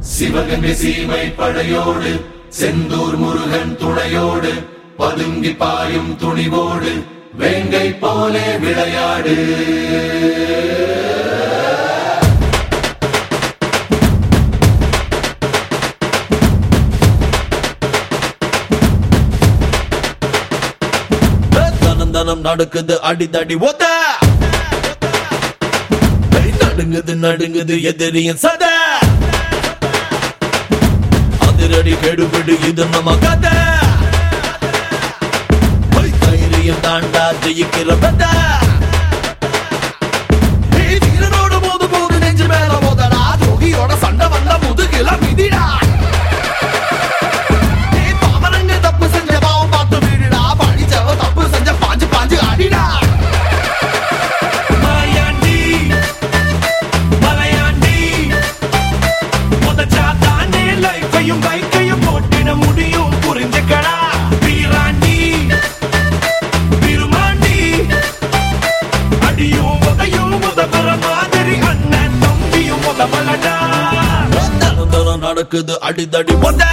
சிவகங்கை சீமை படையோடு செந்தூர் முருகன் துணையோடு பதுங்கி பாயும் துணிவோடு வேங்கை போலே விளையாடு தனம் தனம் நடக்குது அடிதடி ஒத்த ஏய், நடுங்குது நடுங்குது எதிரியின் சத அதிரடி கெடுபிடு இது நம்ம கதை ஏய், தைரியம் தாண்டா ஜெயிக்கிற பெத்த ஏய், வீரனோட மோது போது நெஞ்சு மேல மோதடா ஜோகியோட சண்டை வந்த முதுகில மிதிடா ஏய், பாமரங்க தப்பு செஞ்ச பாவம் பார்த்து வீடுடா படிச்சவ தப்பு செஞ்ச பாஞ்சு பாஞ்சு அடிடா மாயாண்டி மலையாண்டி முதச்சாத்தானே லைஃபையும் பைக்கையும் போட்டிட முடியும் புரிஞ்சுக்கடா வீராண்டி விருமாண்டி அடியும் உதையும் உதவுற மாதிரி அண்ணன் தம்பியும் உதவலடா தனம் தனம் நடக்குது அடிதடி உத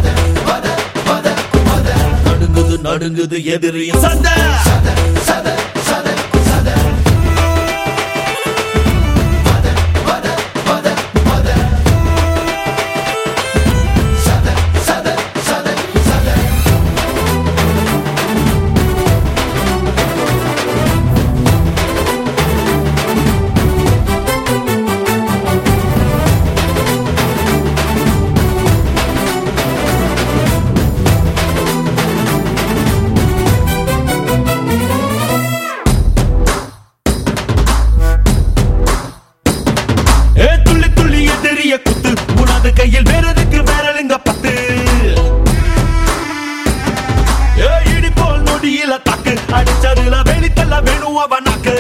நடுங்குது நடுங்குது எதிரியும் சண்டை ஏ துள்ளி துள்ளி எதிரிய குத்து உனது கையில் வேறதுக்கு வேறலுங்க பத்து ஏ இடி போல் நொடியில தாக்கு அடிச்சதுல வெளித்தல்ல வேணும் அவனாக்கு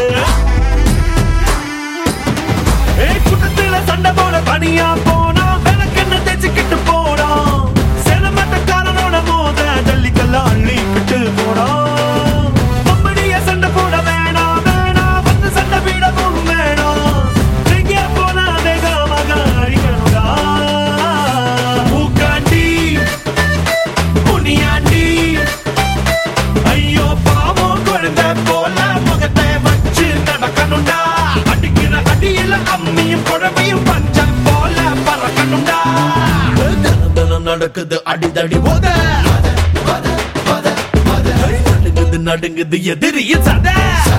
ஏ கூட்டத்துல சண்டை போல தனியா போனா விளக்கெண்ண தேய்ச்சிக்கிட்டு போறான் சிரமத்தக்காரனோட மோத ஜல்லிக்கல்ல அள்ளிக்கிட்டு போறான் கம்பெனிய சண்டை போட வேணாம் வேணாம் வந்து சண்டை விடவும் வேணாம் எங்கே போனா வேகமாக அடிக்கணும்டா மூக்காண்டி முனியாண்டி ஐயோ பாவம் குழந்தை போல முகத்தை வச்சு நடக்கணும்டா அடிக்கிற அடியில அம்மியும் குழவையும் பஞ்சம் போல பறக்கணும்டா தினம் தினம் நடக்குது அடிதடி போத நடுங்குது நடுங்குது எதிரியின் சதை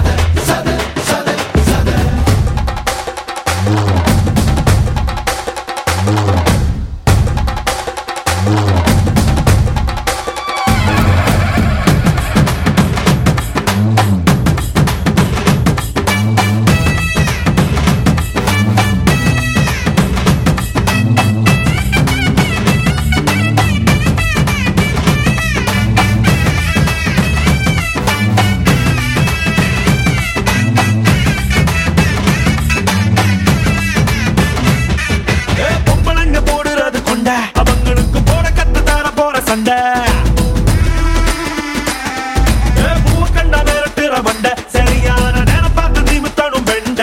ஏ, பொம்பளைங்க போடுறது கொண்ட அவங்களுக்கு போட கத்து தர போற சண்டை ஏ, பூவ கண்டா மிரட்டுற வண்ட சரியான நேரம் பார்த்து நிமித்தணும் வெண்ட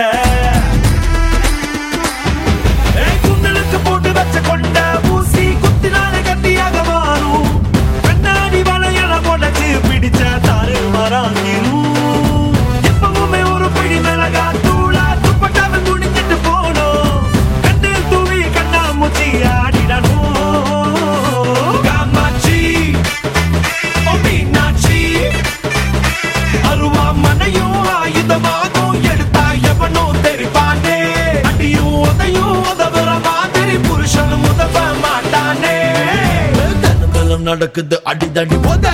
ஏ, குண்டலுக்கு போட்டு வச்ச கொண்ட ஊசி குத்தினால கத்தியாக மாறும் கண்ணாடி வளையல உடச்சு பிடிச்ச தாறு மறாங்கிரும் எப்பவுமே ஒரு பிடி மிளகா தூளா துப்பட்டாமல் துணிஞ்சிட்டு போனோம் கண்ணில் தூவி கண்ணாமூச்சி ஆடிடணும் காமாட்சி ஓ மீனாட்சி அருவா மனையும் ஆயுதமாகும் எடுத்தா எவனோ தெரிப்பானே அடியும் உதையும் உதவுற மாதிரி புருஷனும் உதவ மாட்டானே தனதலம் நடக்குது அடிதடி போத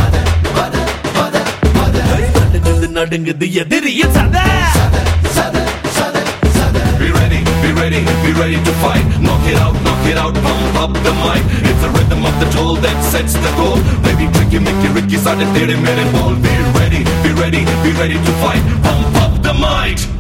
நடுங்குது நடுங்குது எதிரியின் சதை Be ready, be ready, be ready to fight. Knock it out, knock it out, pump up the mic. It's the rhythm of the toll that sets the goal. Baby, tricky, Mickey, Ricky, started 30 minute ball. Be ready, be ready, be ready to fight. Pump up the mic.